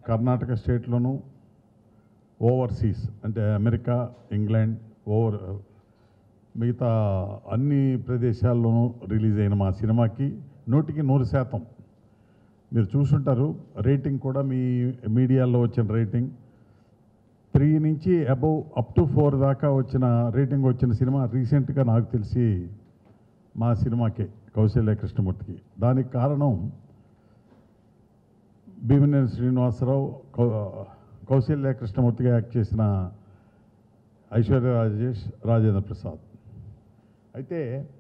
కర్ణాటక స్టేట్లోను ఓవర్సీస్ అంటే America England over మిగతా అన్ని ప్రదేశాల్లోనూ రిలీజ్ అయిన మా సినిమాకి నూటికి నూరు శాతం మీరు చూసుంటారు రేటింగ్ కూడా మీ మీడియాలో వచ్చిన రేటింగ్ త్రీ నుంచి అబౌవ్ అప్ టు ఫోర్ దాకా వచ్చిన రేటింగ్ వచ్చిన సినిమా రీసెంట్గా నాకు తెలిసి మా సినిమాకే కౌశల్య కృష్ణమూర్తికి దానికి కారణం భీమినేని శ్రీనివాసరావు కౌ కౌశల్య కృష్ణమూర్తిగా యాక్ట్ చేసిన ఐశ్వర్య రాజేష్ రాజేంద్ర ప్రసాద్ అయితే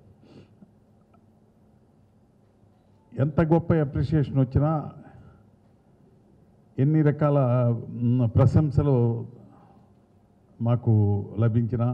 ఎంత గొప్ప అప్రిషియేషన్ వచ్చినా ఎన్ని రకాల మ్, ప్రశంసలు మాకు లభించినా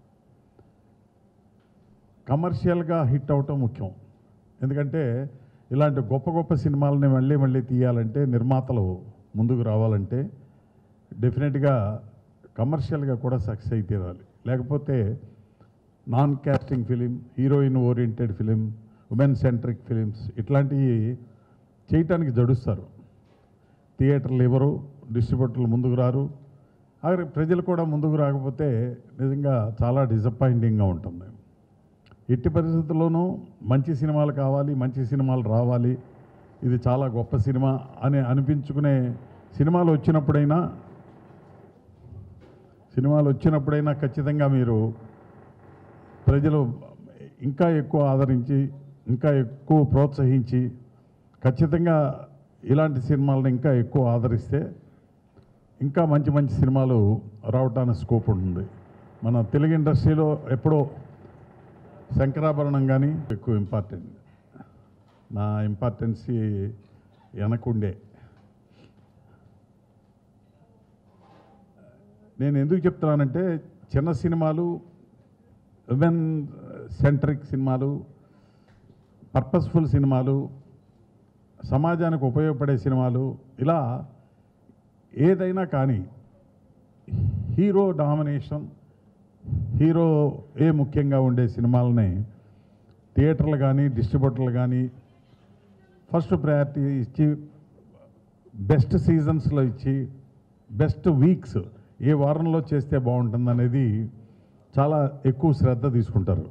కమర్షియల్గా హిట్ అవటం ముఖ్యం ఎందుకంటే ఇలాంటి గొప్ప గొప్ప సినిమాలని మళ్ళీ మళ్ళీ తీయాలంటే నిర్మాతలు ముందుకు రావాలంటే డెఫినెట్గా కమర్షియల్గా కూడా సక్సెస్ అయి తీరాలి లేకపోతే non casting film heroine oriented film women centric films ఇట్లాంటివి చేయటానికి జడుస్తారు థియేటర్లు ఎవరు డిస్ట్రిబ్యూటర్లు ముందుకు రారు అలాగే ప్రజలు కూడా ముందుకు రాకపోతే నిజంగా చాలా డిసప్పాయింటింగ్గా ఉంటుంది ఎట్టి పరిస్థితుల్లోనూ మంచి సినిమాలు కావాలి మంచి సినిమాలు రావాలి ఇది చాలా గొప్ప సినిమా అని అనిపించుకునే సినిమాలు వచ్చినప్పుడైనా సినిమాలు వచ్చినప్పుడైనా ఖచ్చితంగా మీరు ప్రజలు ఇంకా ఎక్కువ ఆదరించి ఇంకా ఎక్కువ ప్రోత్సహించి ఖచ్చితంగా ఇలాంటి సినిమాలను ఇంకా ఎక్కువ ఆదరిస్తే ఇంకా మంచి మంచి సినిమాలు రావటానికి స్కోప్ ఉంటుంది మన తెలుగు ఇండస్ట్రీలో ఎప్పుడో శంకరాభరణం కానీ ఎక్కువ ఇంపార్టెంట్ నా ఇంపార్టెన్సీ వెనకుండే నేను ఎందుకు చెప్తున్నానంటే చిన్న సినిమాలు ఉమెన్ సెంట్రిక్ సినిమాలు పర్పస్ఫుల్ సినిమాలు సమాజానికి ఉపయోగపడే సినిమాలు ఇలా ఏదైనా కానీ హీరో డామినేషన్ హీరో ఏ ముఖ్యంగా ఉండే సినిమాలని థియేటర్లు కానీ డిస్ట్రిబ్యూటర్లు కానీ ఫస్ట్ ప్రయారిటీ ఇచ్చి బెస్ట్ సీజన్స్లో ఇచ్చి బెస్ట్ వీక్స్ ఏ వారంలో చేస్తే బాగుంటుంది అనేది చాలా ఎక్కువ శ్రద్ధ తీసుకుంటారు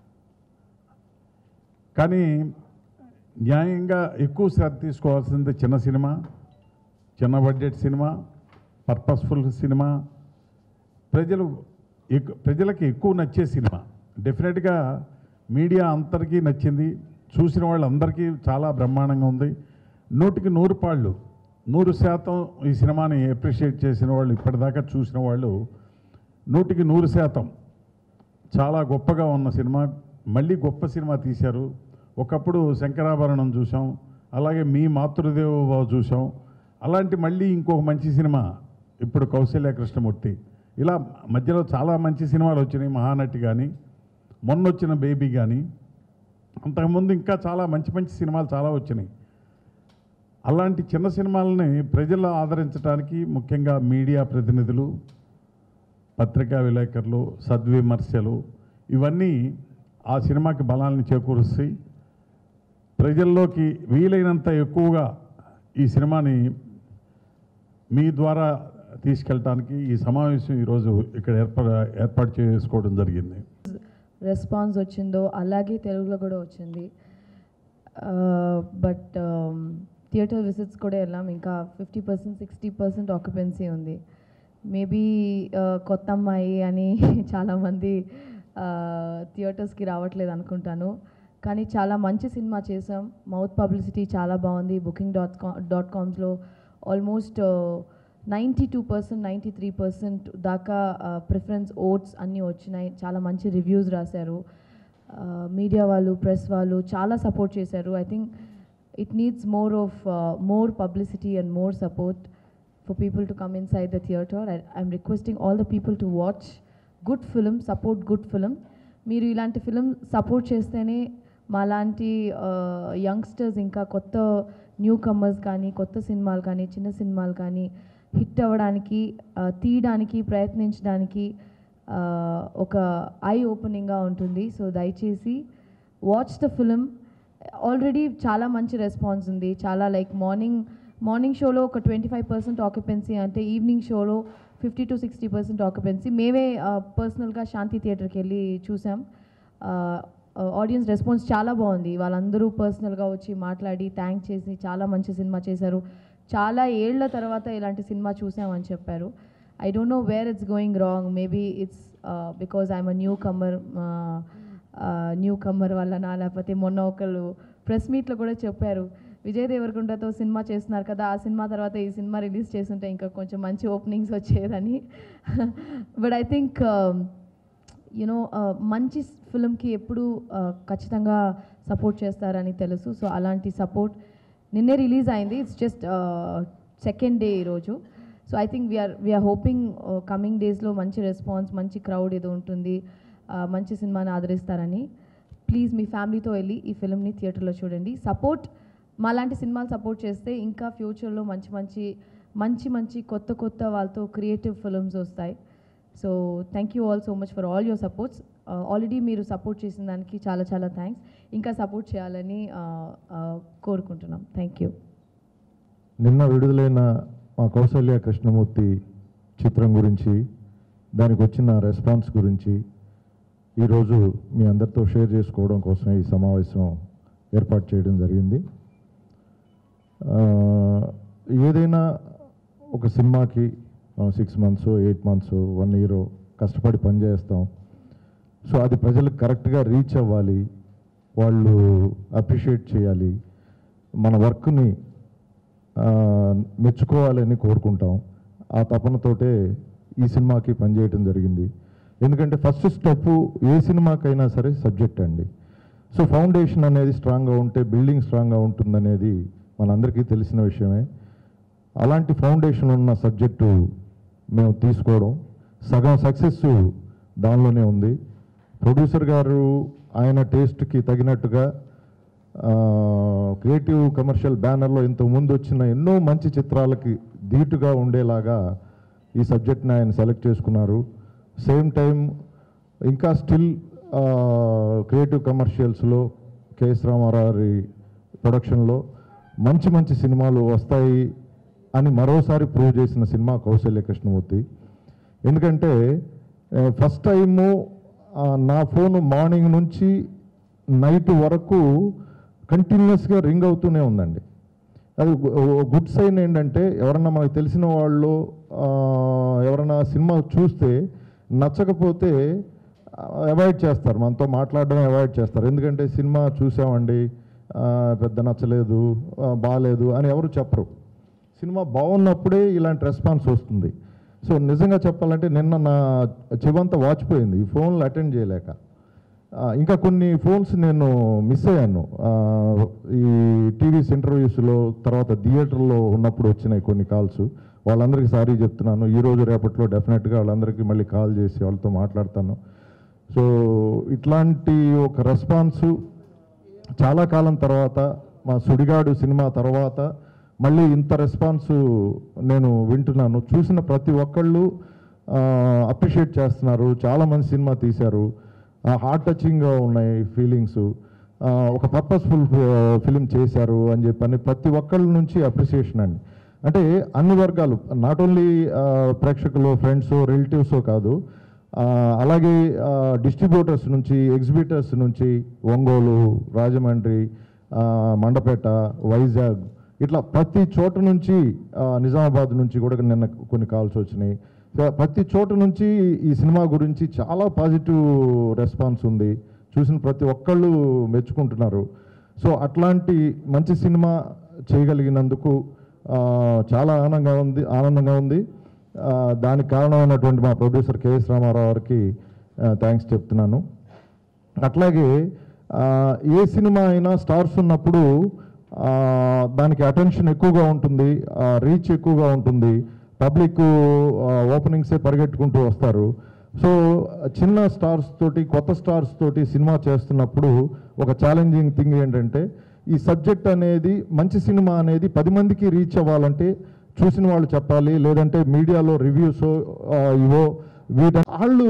కానీ న్యాయంగా ఎక్కువ శ్రద్ధ తీసుకోవాల్సింది చిన్న సినిమా చిన్న బడ్జెట్ సినిమా పర్పస్ఫుల్ సినిమా ప్రజలు ఎక్కు ప్రజలకి ఎక్కువ నచ్చే సినిమా డెఫినెట్గా మీడియా అందరికీ నచ్చింది చూసిన వాళ్ళందరికీ చాలా బ్రహ్మాండంగా ఉంది నూటికి నూరు పాళ్ళు నూరు శాతం ఈ సినిమాని అప్రిషియేట్ చేసిన వాళ్ళు ఇప్పటిదాకా చూసిన వాళ్ళు నూటికి నూరు శాతం చాలా గొప్పగా ఉన్న సినిమా మళ్ళీ గొప్ప సినిమా తీశారు ఒకప్పుడు శంకరాభరణం చూసాం అలాగే మీ మాతృదేవ చూసాం అలాంటి మళ్ళీ ఇంకొక మంచి సినిమా ఇప్పుడు కౌశల్య కృష్ణమూర్తి ఇలా మధ్యలో చాలా మంచి సినిమాలు వచ్చినాయి మహానటి కానీ మొన్న వచ్చిన బేబీ కానీ అంతకుముందు ఇంకా చాలా మంచి మంచి సినిమాలు చాలా వచ్చినాయి అలాంటి చిన్న సినిమాలని ప్రజల్లో ఆదరించడానికి ముఖ్యంగా మీడియా ప్రతినిధులు పత్రికా విలేకరులు సద్విమర్శలు ఇవన్నీ ఆ సినిమాకి బలాన్ని చేకూరుస్తాయి ప్రజల్లోకి వీలైనంత ఎక్కువగా ఈ సినిమాని మీ ద్వారా తీసుకెళ్ళటానికి ఈ సమావేశం ఈరోజు ఇక్కడ ఏర్పాటు ఏర్పాటు చేసుకోవడం జరిగింది రెస్పాన్స్ వచ్చిందో అలాగే తెలుగులో కూడా వచ్చింది బట్ థియేటర్ విజిట్స్ కూడా వెళ్ళాం ఇంకా fifty percent sixty percent occupancy ఉంది మేబీ కొత్త అమ్మాయి అని చాలామంది థియేటర్స్కి రావట్లేదు అనుకుంటాను కానీ చాలా మంచి సినిమా చేసాం మౌత్ పబ్లిసిటీ చాలా బాగుంది బుకింగ్ డాట్ కామ్ డాట్ కామ్స్లో almost ninety two percent ninety three percent దాకా ప్రిఫరెన్స్ ఓట్స్ అన్నీ వచ్చినాయి చాలా మంచి రివ్యూస్ రాశారు మీడియా వాళ్ళు ప్రెస్ వాళ్ళు చాలా సపోర్ట్ చేశారు I think it needs more of more publicity and more support for people to come inside the theatre. I, I'm requesting all the people to watch good film, support good film. మీరు ఇలాంటి film support చేస్తేనే మాలాంటి youngsters ఇంకా కొత్త new comers కానీ కొత్త సినిమాలు కానీ చిన్న సినిమాలు కానీ హిట్ అవ్వడానికి ఆ, తీయడానికి ప్రయత్నించడానికి ఆ, ఒక ఐ ఓపెనింగ్గా ఉంటుంది సో దయచేసి వాచ్ ద ఫిలిం ఆల్రెడీ చాలా మంచి రెస్పాన్స్ ఉంది చాలా లైక్ మార్నింగ్ మార్నింగ్ షోలో ఒక ట్వంటీ ఫైవ్ పర్సెంట్ ఆక్యుపెన్సీ అంటే ఈవినింగ్ షోలో fifty to sixty percent occupancy మేమే పర్సనల్గా శాంతి థియేటర్కి వెళ్ళి చూసాం ఆడియన్స్ రెస్పాన్స్ చాలా బాగుంది వాళ్ళందరూ పర్సనల్గా వచ్చి మాట్లాడి థ్యాంక్ చేసి చాలా మంచి సినిమా చేశారు చాలా ఏళ్ల తర్వాత ఇలాంటి సినిమా చూసామని చెప్పారు I don't know where it's going wrong maybe it's because I'm a newcomer newcomer వల్లనా లేకపోతే మొన్న ఒకళ్ళు ప్రెస్ మీట్లో కూడా చెప్పారు విజయ్ దేవరకొండతో సినిమా చేస్తున్నారు కదా ఆ సినిమా తర్వాత ఈ సినిమా రిలీజ్ చేస్తుంటే ఇంకా కొంచెం మంచి ఓపెనింగ్స్ వచ్చేదని బట్ ఐ థింక్ యునో మంచి ఫిల్మ్కి ఎప్పుడు ఖచ్చితంగా సపోర్ట్ చేస్తారని తెలుసు సో అలాంటి సపోర్ట్ నిన్నే రిలీజ్ అయింది ఇట్స్ జస్ట్ సెకండ్ డే ఈరోజు so I think we're we're hoping coming డేస్లో మంచి రెస్పాన్స్ మంచి క్రౌడ్ ఏదో ఉంటుంది uh, మంచి సినిమాని ఆదరిస్తారని ప్లీజ్ మీ ఫ్యామిలీతో వెళ్ళి ఈ ఫిల్మ్ని థియేటర్లో చూడండి సపోర్ట్ మాలాంటి సినిమాలు సపోర్ట్ చేస్తే ఇంకా ఫ్యూచర్లో మంచి మంచి మంచి మంచి కొత్త కొత్త వాళ్ళతో క్రియేటివ్ ఫిల్మ్స్ వస్తాయి so thank you all so much for all your supports already మీరు సపోర్ట్ చేసిన దానికి చాలా చాలా థ్యాంక్స్ ఇంకా సపోర్ట్ చేయాలని uh, uh, కోరుకుంటున్నాం థ్యాంక్ యూ నిన్న విడుదలైన మా కౌసల్య కృష్ణమూర్తి చిత్రం గురించి దానికి వచ్చిన రెస్పాన్స్ గురించి ఈరోజు మీ అందరితో షేర్ చేసుకోవడం కోసం ఈ సమావేశం ఏర్పాటు చేయడం జరిగింది ఆ, ఏదైనా ఒక సినిమాకి six months eight months one year కష్టపడి పనిచేస్తాం సో అది ప్రజలకు కరెక్ట్గా రీచ్ అవ్వాలి వాళ్ళు అప్రిషియేట్ చేయాలి మన వర్క్ని ఆ, మెచ్చుకోవాలని కోరుకుంటాం ఆ తపనతోటే ఈ సినిమాకి పనిచేయటం జరిగింది ఎందుకంటే ఫస్ట్ స్టెప్ ఏ సినిమాకైనా సరే సబ్జెక్ట్ అండి సో ఫౌండేషన్ అనేది స్ట్రాంగ్గా ఉంటే బిల్డింగ్ స్ట్రాంగ్గా ఉంటుందనేది మనందరికీ తెలిసిన విషయమే అలాంటి ఫౌండేషన్ ఉన్న సబ్జెక్టు మేము తీసుకోవడం సగం సక్సెస్ దానిలోనే ఉంది ప్రొడ్యూసర్ గారు ఆయన టేస్ట్కి తగినట్టుగా ఆ, క్రియేటివ్ కమర్షియల్ బ్యానర్లో ఇంతకు ముందు వచ్చిన ఎన్నో మంచి చిత్రాలకి ధీటుగా ఉండేలాగా ఈ సబ్జెక్ట్ని ఆయన సెలెక్ట్ చేసుకున్నారు సేమ్ టైం ఇంకా స్టిల్ క్రియేటివ్ కమర్షియల్స్లో కేఎస్ రామారావు గారి ప్రొడక్షన్లో మంచి మంచి సినిమాలు వస్తాయి అని మరోసారి ప్రూవ్ చేసిన సినిమా కౌశల్య కృష్ణమూర్తి ఎందుకంటే ఫస్ట్ టైము నా ఫోన్ మార్నింగ్ నుంచి నైట్ వరకు కంటిన్యూస్గా రింగ్ అవుతూనే ఉందండి అది గుడ్ సైన్ ఏంటంటే ఎవరన్నా మనకు తెలిసిన వాళ్ళు ఆ, ఎవరన్నా సినిమా చూస్తే నచ్చకపోతే అవాయిడ్ చేస్తారు మనతో మాట్లాడడం అవాయిడ్ చేస్తారు ఎందుకంటే సినిమా చూసామండి ఆ, పెద్ద నచ్చలేదు ఆ, బాగాలేదు అని ఎవరు చెప్పరు సినిమా బాగున్నప్పుడే ఇలాంటి రెస్పాన్స్ వస్తుంది సో నిజంగా చెప్పాలంటే నిన్న నా చెవంతా వాచిపోయింది ఈ ఫోన్లు అటెండ్ చేయలేక ఆ, ఇంకా కొన్ని ఫోన్స్ నేను మిస్ అయ్యాను ఆ, ఈ టీవీస్ ఇంటర్వ్యూస్లో తర్వాత థియేటర్లో ఉన్నప్పుడు వచ్చినాయి కొన్ని కాల్స్ వాళ్ళందరికీ సారీ చెప్తున్నాను ఈ రోజు రేపట్లో డెఫినెట్గా వాళ్ళందరికీ మళ్ళీ కాల్ చేసి వాళ్ళతో మాట్లాడతాను సో ఇట్లాంటి ఒక రెస్పాన్సు చాలా కాలం తర్వాత మా సుడిగాడు సినిమా తర్వాత మళ్ళీ ఇంత రెస్పాన్స్ నేను వింటున్నాను చూసిన ప్రతి ఒక్కళ్ళు అప్రిషియేట్ చేస్తున్నారు చాలా మంది సినిమా తీశారు హార్ట్ టచింగ్గా ఉన్నాయి ఫీలింగ్స్ ఒక పర్పస్ఫుల్ ఫిలిం చేశారు అని చెప్పని ప్రతి ఒక్కళ్ళ నుంచి అప్రిసియేషన్ అండి అంటే అన్ని వర్గాలు నాట్ ఓన్లీ ప్రేక్షకులు ఫ్రెండ్స్ రిలేటివ్స్ కాదు ఆ, అలాగే డిస్ట్రిబ్యూటర్స్ నుంచి ఎగ్జిబిటర్స్ నుంచి ఒంగోలు రాజమండ్రి ఆ, మండపేట వైజాగ్ ఇట్లా ప్రతి చోట నుంచి ఆ, నిజామాబాద్ నుంచి కూడా నిన్న కొన్ని కాల్స్ వచ్చినాయి సో ప్రతి చోట నుంచి ఈ సినిమా గురించి చాలా పాజిటివ్ రెస్పాన్స్ ఉంది చూసిన ప్రతి ఒక్కళ్ళు మెచ్చుకుంటున్నారు సో అట్లాంటి మంచి సినిమా చేయగలిగినందుకు ఆ, చాలా ఆనందంగా ఉంది ఆనందంగా ఉంది ఆ, దానికి కారణమైనటువంటి మా ప్రొడ్యూసర్ కేఎస్ రామారావు గారికి థ్యాంక్స్ చెప్తున్నాను అట్లాగే ఆ, ఏ సినిమా అయినా స్టార్స్ ఉన్నప్పుడు ఆ, దానికి అటెన్షన్ ఎక్కువగా ఉంటుంది రీచ్ ఎక్కువగా ఉంటుంది పబ్లిక్ ఓపెనింగ్సే పరిగెట్టుకుంటూ వస్తారు సో చిన్న స్టార్స్ తోటి కొత్త స్టార్స్ తోటి సినిమా చేస్తున్నప్పుడు ఒక ఛాలెంజింగ్ థింగ్ ఏంటంటే ఈ సబ్జెక్ట్ అనేది మంచి సినిమా అనేది పది మందికి రీచ్ అవ్వాలంటే చూసిన వాళ్ళు చెప్పాలి లేదంటే మీడియాలో రివ్యూస్ ఇవో వీట వాళ్ళు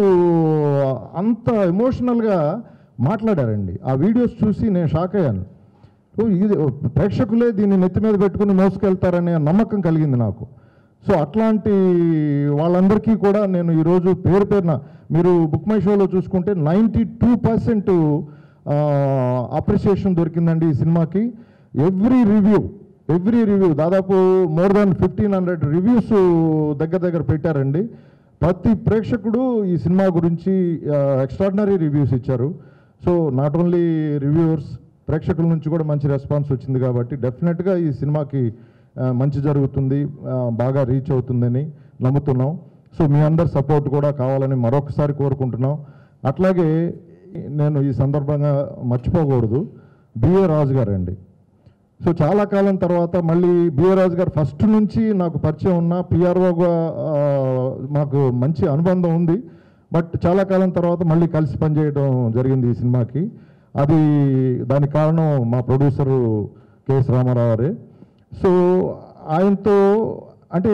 అంత ఎమోషనల్గా మాట్లాడారండి ఆ వీడియోస్ చూసి నేను షాక్ అయ్యాను ఓ, ఇది ఓ, ప్రేక్షకులే దీన్ని నెత్తి మీద పెట్టుకుని మోసుకెళ్తారనే నమ్మకం కలిగింది నాకు సో అట్లాంటి వాళ్ళందరికీ కూడా నేను ఈరోజు పేరు పేరున మీరు బుక్ మై షోలో చూసుకుంటే నైంటీ టూ పర్సెంట్ అప్రిషియేషన్ దొరికిందండి ఈ సినిమాకి ఎవ్రీ రివ్యూ ఎవ్రీ రివ్యూ దాదాపు more than fifteen hundred reviews దగ్గర దగ్గర పెట్టారండి ప్రతి ప్రేక్షకుడు ఈ సినిమా గురించి ఎక్స్ట్రాడినరీ రివ్యూస్ ఇచ్చారు సో నాట్ ఓన్లీ రివ్యూవర్స్ ప్రేక్షకుల నుంచి కూడా మంచి రెస్పాన్స్ వచ్చింది కాబట్టి డెఫినెట్గా ఈ సినిమాకి ఆ, మంచి జరుగుతుంది ఆ, బాగా రీచ్ అవుతుందని నమ్ముతున్నాం సో మీ అందరి సపోర్ట్ కూడా కావాలని మరొకసారి కోరుకుంటున్నాం అట్లాగే నేను ఈ సందర్భంగా మర్చిపోకూడదు బిఏ రాజు గారు అండి సో చాలా కాలం తర్వాత మళ్ళీ బిఏ రాజు గారు ఫస్ట్ నుంచి నాకు పరిచయం ఉన్న పిఆర్ఓగా మాకు మంచి అనుబంధం ఉంది బట్ చాలా కాలం తర్వాత మళ్ళీ కలిసి పనిచేయడం జరిగింది ఈ సినిమాకి అది దానికి కారణం మా ప్రొడ్యూసరు కెఎస్ రామారావు గారే సో ఆయనతో అంటే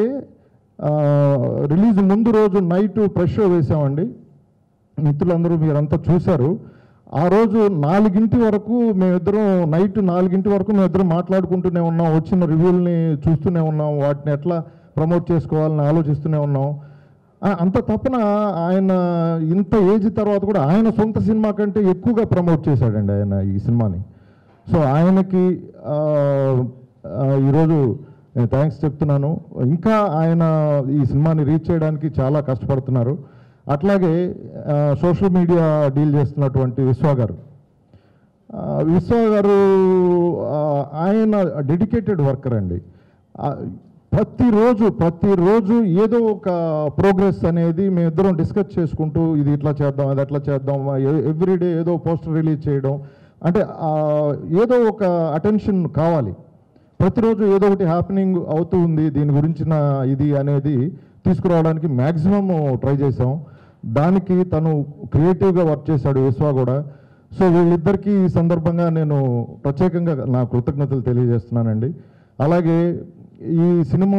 రిలీజ్ ముందు రోజు నైట్ ప్రెష్ షో వేసామండి మిత్రులందరూ మీరంతా చూశారు ఆ రోజు నాలుగింటి వరకు మేమిద్దరం నైట్ నాలుగింటి వరకు మేమిద్దరం మాట్లాడుకుంటూనే ఉన్నాం వచ్చిన రివ్యూల్ని చూస్తూనే ఉన్నాం వాటిని ఎట్లా ప్రమోట్ చేసుకోవాలని ఆలోచిస్తూనే ఉన్నాం ఆ, అంత తప్పన ఆయన ఇంత ఏజ్ తర్వాత కూడా ఆయన సొంత సినిమా కంటే ఎక్కువగా ప్రమోట్ చేశాడండి ఆయన ఈ సినిమాని సో ఆయనకి ఆ, ఆ, ఈరోజు నేను థ్యాంక్స్ చెప్తున్నాను ఇంకా ఆయన ఈ సినిమాని రీచ్ చేయడానికి చాలా కష్టపడుతున్నారు అట్లాగే సోషల్ మీడియా డీల్ చేస్తున్నటువంటి విశ్వ గారు ఆ, విశ్వ గారు ఆ, ఆయన డెడికేటెడ్ వర్కర్ అండి ఆ, ప్రతిరోజు ప్రతిరోజు ఏదో ఒక ప్రోగ్రెస్ అనేది మేమిద్దరం డిస్కస్ చేసుకుంటూ ఇది ఇట్లా చేద్దాం అది అట్లా చేద్దాం ఎవ్రీడే ఏదో పోస్టర్ రిలీజ్ చేయడం అంటే ఆ, ఏదో ఒక అటెన్షన్ కావాలి ప్రతిరోజు ఏదో ఒకటి హ్యాపెనింగ్ అవుతూ ఉంది దీని గురించిన ఇది అనేది తీసుకురావడానికి మ్యాక్సిమం ట్రై చేసాం దానికి తను క్రియేటివ్గా వర్క్ చేశాడు విశ్వ కూడా సో వీళ్ళిద్దరికీ ఈ సందర్భంగా నేను ప్రత్యేకంగా నా కృతజ్ఞతలు తెలియజేస్తున్నానండి అలాగే ఈ సినిమా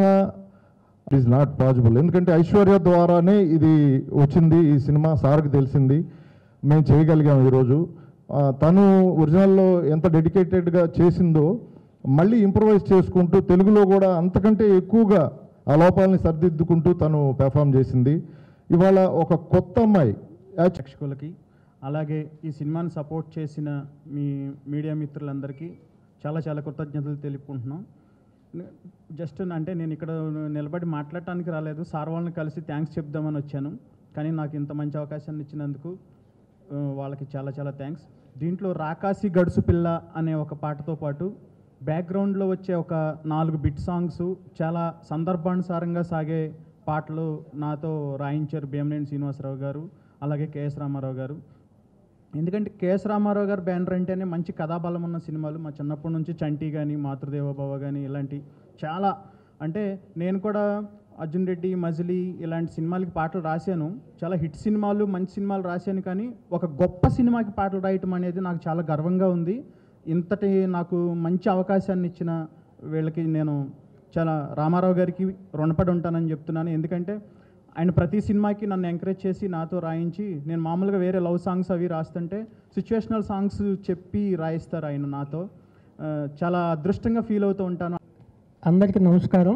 ఈజ్ నాట్ పాసిబుల్ ఎందుకంటే ఐశ్వర్య ద్వారానే ఇది వచ్చింది ఈ సినిమా సార్కి తెలిసింది మేము చేయగలిగాం ఈరోజు ఆ, తను ఒరిజినల్లో ఎంత డెడికేటెడ్గా చేసిందో మళ్ళీ ఇంప్రవైజ్ చేసుకుంటూ తెలుగులో కూడా అంతకంటే ఎక్కువగా ఆ లోపాలని సరిదిద్దుకుంటూ తను పెర్ఫామ్ చేసింది ఇవాళ ఒక కొత్త అమ్మాయి యాక్చు- ప్రేక్షకులకి అలాగే ఈ సినిమాని సపోర్ట్ చేసిన మీ మీడియా మిత్రులందరికీ చాలా చాలా కృతజ్ఞతలు తెలుపుకుంటున్నాం నే- జస్ట్ అంటే నేను ఇక్కడ నిలబడి మాట్లాడటానికి రాలేదు సార్ వాళ్ళని కలిసి థ్యాంక్స్ చెప్దామని వచ్చాను కానీ నాకు ఇంత మంచి అవకాశాన్ని ఇచ్చినందుకు ఆ, వాళ్ళకి చాలా చాలా థ్యాంక్స్ దీంట్లో రాకాసి గడుసు పిల్ల అనే ఒక పాటతో పాటు బ్యాక్గ్రౌండ్లో వచ్చే ఒక నాలుగు బిట్ సాంగ్స్ చాలా సందర్భానుసారంగా సాగే పాటలు నాతో రాయించారు భీమనేని శ్రీనివాసరావు గారు అలాగే కేఎస్ రామారావు గారు ఎందుకంటే కేఎస్ రామారావు గారు బ్యానర్ అంటేనే మంచి కథాబలం ఉన్న సినిమాలు మా చిన్నప్పటి నుంచి చంటి కానీ మాతృదేవోభవ కానీ ఇలాంటి చాలా అంటే నేను కూడా అర్జున్ రెడ్డి మజిలీ ఇలాంటి సినిమాలకి పాటలు రాశాను చాలా హిట్ సినిమాలు మంచి సినిమాలు రాశాను కానీ ఒక గొప్ప సినిమాకి పాటలు రాయటం అనేది నాకు చాలా గర్వంగా ఉంది ఇంతటి నాకు మంచి అవకాశాన్ని ఇచ్చిన వీళ్ళకి నేను చాలా రామారావు గారికి రుణపడి ఉంటానని చెప్తున్నాను ఎందుకంటే ఆయన ప్రతి సినిమాకి నన్ను ఎంకరేజ్ చేసి నాతో రాయించి నేను మామూలుగా వేరే లవ్ సాంగ్స్ అవి రాస్తుంటే సిచ్యువేషనల్ సాంగ్స్ చెప్పి రాయిస్తారు ఆయన నాతో ఆ, చాలా అదృష్టంగా ఫీల్ అవుతూ ఉంటాను అందరికీ నమస్కారం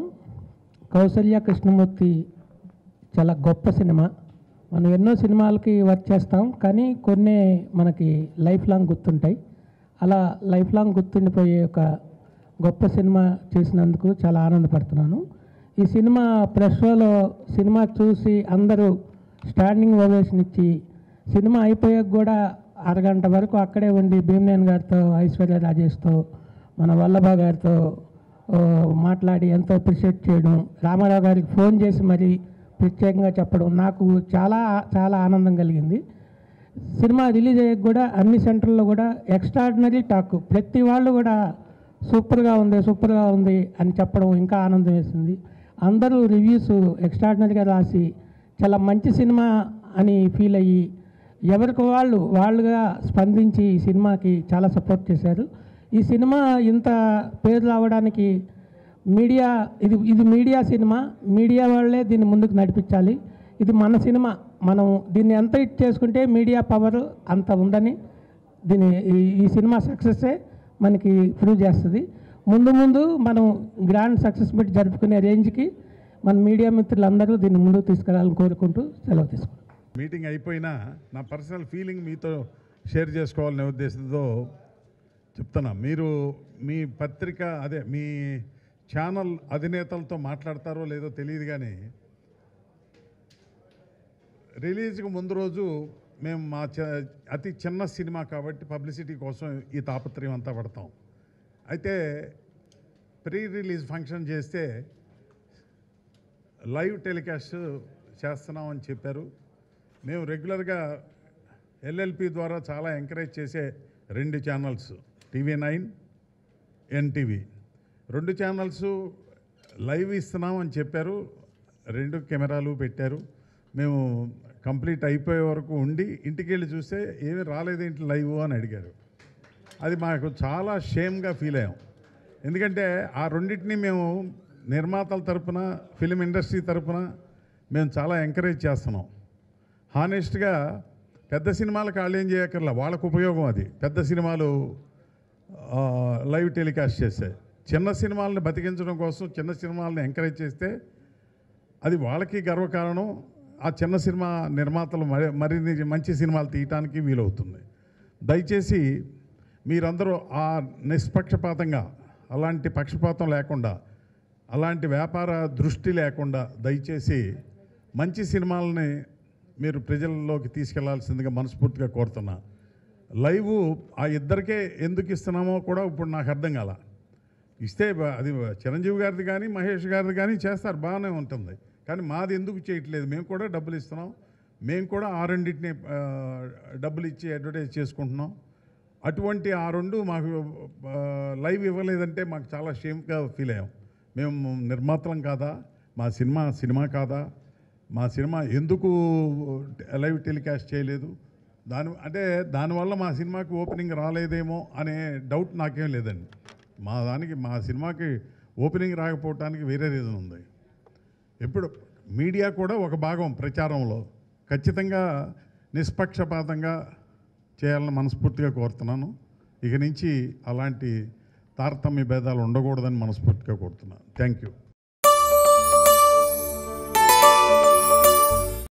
కౌసల్య కృష్ణమూర్తి చాలా గొప్ప సినిమా మనం ఎన్నో సినిమాలకి వర్క్ చేస్తాం కానీ కొన్ని మనకి లైఫ్ లాంగ్ గుర్తుంటాయి అలా లైఫ్ లాంగ్ గుర్తుండిపోయే ఒక గొప్ప సినిమా చేసినందుకు చాలా ఆనందపడుతున్నాను ఈ సినిమా ప్రెస్ షోలో సినిమా చూసి అందరూ స్టాండింగ్ ఓవేషన్ ఇచ్చి సినిమా అయిపోయాక కూడా అరగంట వరకు అక్కడే ఉండి భీమనేని గారితో ఐశ్వర్య రాజేష్తో మన వల్లభ గారితో ఓ, మాట్లాడి ఎంతో అప్రిషియేట్ చేయడం రామారావు గారికి ఫోన్ చేసి మరి ప్రత్యేకంగా చెప్పడం నాకు చాలా చాలా ఆనందం కలిగింది సినిమా రిలీజ్ అయ్యాక కూడా అన్ని సెంటర్లో కూడా ఎక్స్ట్రాడినరీ టాక్ ప్రతి వాళ్ళు కూడా సూపర్గా ఉంది సూపర్గా ఉంది అని చెప్పడం ఇంకా ఆనందం వేసింది అందరూ రివ్యూస్ ఎక్స్ట్రాడినరీగా రాసి చాలా మంచి సినిమా అని ఫీల్ అయ్యి ఎవరికి వాళ్ళు వాళ్ళుగా స్పందించి ఈ సినిమాకి చాలా సపోర్ట్ చేశారు ఈ సినిమా ఇంత పేరు రావడానికి మీడియా ఇది ఇది మీడియా సినిమా మీడియా వాళ్ళే దీన్ని ముందుకు నడిపించాలి ఇది మన సినిమా మనం దీన్ని ఎంత హిట్ చేసుకుంటే మీడియా పవర్ అంత ఉందని దీని ఈ- ఈ సినిమా సక్సెస్సే మనకి ప్రూవ్ చేస్తుంది ముందు ముందు మనం గ్రాండ్ సక్సెస్ మీట్ జరుపుకునే రేంజ్కి మన మీడియా మిత్రులందరూ దీన్ని ముందుకు తీసుకెళ్లాలని కోరుకుంటూ సెలవు తీసుకుంటాం మీటింగ్ అయిపోయినా నా పర్సనల్ ఫీలింగ్ మీతో షేర్ చేసుకోవాలనే ఉద్దేశంతో చెప్తున్నా మీరు మీ పత్రిక అదే మీ ఛానల్ అధినేతలతో మాట్లాడతారో లేదో తెలియదు కానీ రిలీజ్కి ముందు రోజు మేము మా చ అతి చిన్న సినిమా కాబట్టి పబ్లిసిటీ కోసం ఈ తాపత్రయం అంతా పడతాం అయితే ప్రీ రిలీజ్ ఫంక్షన్ చేస్తే లైవ్ టెలికాస్ట్ చేస్తున్నామని చెప్పారు మేము రెగ్యులర్గా ఎల్ఎల్పి ద్వారా చాలా ఎంకరేజ్ చేసే రెండు ఛానల్స్ టీవీ నైన్ ఎన్టీవీ రెండు ఛానల్స్ లైవ్ ఇస్తున్నాం అని చెప్పారు రెండు కెమెరాలు పెట్టారు మేము కంప్లీట్ అయిపోయే వరకు ఉండి ఇంటికి వెళ్ళి చూస్తే ఏమీ రాలేదేంటి లైవ్ అని అడిగారు అది మాకు చాలా షేమ్గా ఫీల్ అయ్యాం ఎందుకంటే ఆ రెండింటిని మేము నిర్మాతల తరపున ఫిలిం ఇండస్ట్రీ తరపున మేము చాలా ఎంకరేజ్ చేస్తున్నాం హానెస్ట్గా పెద్ద సినిమాలకు వాళ్ళు ఏం చేయక్కర్లా వాళ్ళకు ఉపయోగం అది పెద్ద సినిమాలు ఆ, లైవ్ టెలికాస్ట్ చేస్తాయి చిన్న సినిమాలను బతికించడం కోసం చిన్న సినిమాలను ఎంకరేజ్ చేస్తే అది వాళ్ళకి గర్వకారణం ఆ చిన్న సినిమా నిర్మాతలు మరి మరిన్ని మంచి సినిమాలు తీయటానికి వీలవుతుంది దయచేసి మీరందరూ ఆ నిష్పక్షపాతంగా అలాంటి పక్షపాతం లేకుండా అలాంటి వ్యాపార దృష్టి లేకుండా దయచేసి మంచి సినిమాలని మీరు ప్రజల్లోకి తీసుకెళ్లాల్సిందిగా మనస్ఫూర్తిగా కోరుతున్నా లైవ్ ఆ ఇద్దరికే ఎందుకు ఇస్తున్నామో కూడా ఇప్పుడు నాకు అర్థం కాల ఇస్తే బ- అది చిరంజీవి గారిది కానీ మహేష్ గారిది కానీ చేస్తారు బాగానే ఉంటుంది కానీ మాది ఎందుకు చేయట్లేదు మేము కూడా డబ్బులు ఇస్తున్నాం మేము కూడా ఆ రెండింటిని ఆ, డబ్బులు ఇచ్చి అడ్వర్టైజ్ చేసుకుంటున్నాం అటువంటి ఆ రెండు మాకు ఆ, లైవ్ ఇవ్వలేదంటే మాకు చాలా షేమ్గా ఫీల్ అయ్యాం మేము నిర్మాతలం కాదా మా సినిమా సినిమా కాదా మా సినిమా ఎందుకు లైవ్ టెలికాస్ట్ చేయలేదు దాని అంటే దానివల్ల మా సినిమాకి ఓపెనింగ్ రాలేదేమో అనే డౌట్ నాకేం లేదండి మా దానికి మా సినిమాకి ఓపెనింగ్ రాకపోవటానికి వేరే రీజన్ ఉంది ఎప్పుడు మీడియా కూడా ఒక భాగం ప్రచారంలో ఖచ్చితంగా నిష్పక్షపాతంగా చేయాలని మనస్ఫూర్తిగా కోరుతున్నాను ఇక నుంచి అలాంటి తారతమ్య భేదాలు ఉండకూడదని మనస్ఫూర్తిగా కోరుతున్నాను థ్యాంక్ యూ